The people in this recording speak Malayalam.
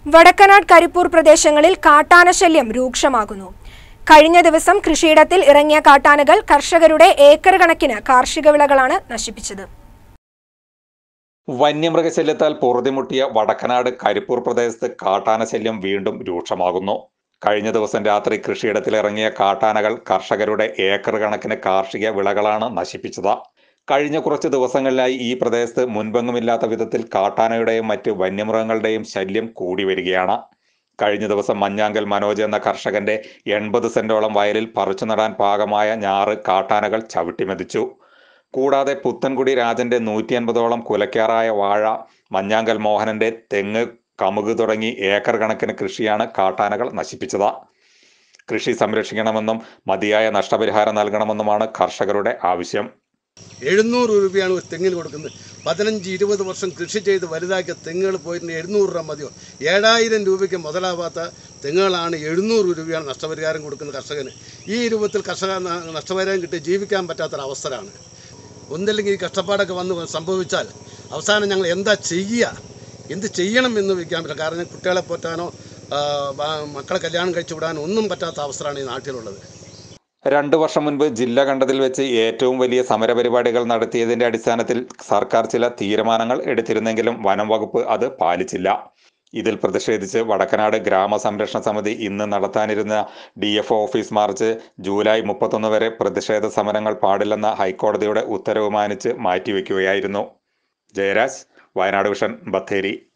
വടക്കനാട് കരിപ്പൂർ പ്രദേശങ്ങളിൽ കാട്ടാന ശല്യം രൂക്ഷമാകുന്നു കഴിഞ്ഞ ദിവസം കൃഷിയിടത്തിൽ ഇറങ്ങിയ കാട്ടാനകൾ കർഷകരുടെ ഏക്കർ കണക്കിന് കാർഷിക വിളകളാണ് നശിപ്പിച്ചത് വന്യമൃഗശല്യത്താൽ പൊറുതിമുട്ടിയ വടക്കനാട് കരിപ്പൂർ പ്രദേശത്ത് കാട്ടാന ശല്യം വീണ്ടും രൂക്ഷമാകുന്നു കഴിഞ്ഞ ദിവസം രാത്രി കൃഷിയിടത്തിലിറങ്ങിയ കാട്ടാനകൾ കർഷകരുടെ ഏക്കർ കണക്കിന് കാർഷിക വിളകളാണ് നശിപ്പിച്ചത് കഴിഞ്ഞ കുറച്ച് ദിവസങ്ങളിലായി ഈ പ്രദേശത്ത് മുൻപെങ്ങുമില്ലാത്ത വിധത്തിൽ കാട്ടാനയുടെയും മറ്റ് വന്യമൃഗങ്ങളുടെയും ശല്യം കൂടി വരികയാണ് കഴിഞ്ഞ ദിവസം മഞ്ഞാങ്കൽ മനോജ് എന്ന കർഷകന്റെ എൺപത് സെന്റോളം വയലിൽ പറിച്ചു നടാൻ പാകമായ ഞാറ് കാട്ടാനകൾ ചവിട്ടിമെതിച്ചു കൂടാതെ പുത്തൻകുടി രാജന്റെ നൂറ്റി അൻപതോളം കുലയ്ക്കാറായ വാഴ മഞ്ഞാങ്കൽ മോഹനന്റെ തെങ്ങ് കമുക് തുടങ്ങി ഏക്കർ കണക്കിന് കൃഷിയാണ് കാട്ടാനകൾ നശിപ്പിച്ചത് കൃഷി സംരക്ഷിക്കണമെന്നും മതിയായ നഷ്ടപരിഹാരം നൽകണമെന്നുമാണ് കർഷകരുടെ ആവശ്യം എഴുന്നൂറ് രൂപയാണ് ഒരു തെങ്ങിന് കൊടുക്കുന്നത് പതിനഞ്ച് ഇരുപത് വർഷം കൃഷി ചെയ്ത് വലുതാക്കിയ തെങ്ങുകൾ പോയിട്ട് എഴുന്നൂറ് രൂപ മതിയോ ഏഴായിരം രൂപയ്ക്ക് മുതലാവാത്ത തെങ്ങുകളാണ് എഴുന്നൂറ് രൂപയാണ് നഷ്ടപരിഹാരം കൊടുക്കുന്ന കർഷകന് ഈ രൂപത്തിൽ കർഷക ന- നഷ്ടപരിഹാരം കിട്ടി ജീവിക്കാൻ പറ്റാത്തൊരവസരമാണ് ഒന്നില്ലെങ്കിൽ ഈ കഷ്ടപ്പാടൊക്കെ വന്ന് സംഭവിച്ചാൽ അവസാനം ഞങ്ങൾ എന്താ ചെയ്യുക എന്ത് ചെയ്യണം എന്ന് വയ്ക്കാൻ പറ്റില്ല കാരണം കുട്ടികളെ പോറ്റാനോ ആ, ബ- മക്കളെ കല്യാണം കഴിച്ചു വിടാനോ ഒന്നും പറ്റാത്ത അവസരമാണ് ഈ നാട്ടിലുള്ളത് രണ്ടു വർഷം മുൻപ് ജില്ല കണ്ടതിൽ വെച്ച് ഏറ്റവും വലിയ സമരപരിപാടികൾ നടത്തിയതിന്റെ അടിസ്ഥാനത്തിൽ സർക്കാർ ചില തീരുമാനങ്ങൾ എടുത്തിരുന്നെങ്കിലും വനം വകുപ്പ് അത് പാലിച്ചില്ല ഇതിൽ പ്രതിഷേധിച്ച് വടക്കനാട് ഗ്രാമസംരക്ഷണ സമിതി ഇന്ന് നടത്താനിരുന്ന D F office march July മുപ്പത്തൊന്ന് വരെ പ്രതിഷേധ സമരങ്ങൾ പാടില്ലെന്ന ഹൈക്കോടതിയുടെ ഉത്തരവ് മാനിച്ച് മാറ്റിവെക്കുകയായിരുന്നു ജയരാജ് വയനാട് വിഷൻ ബത്തേരി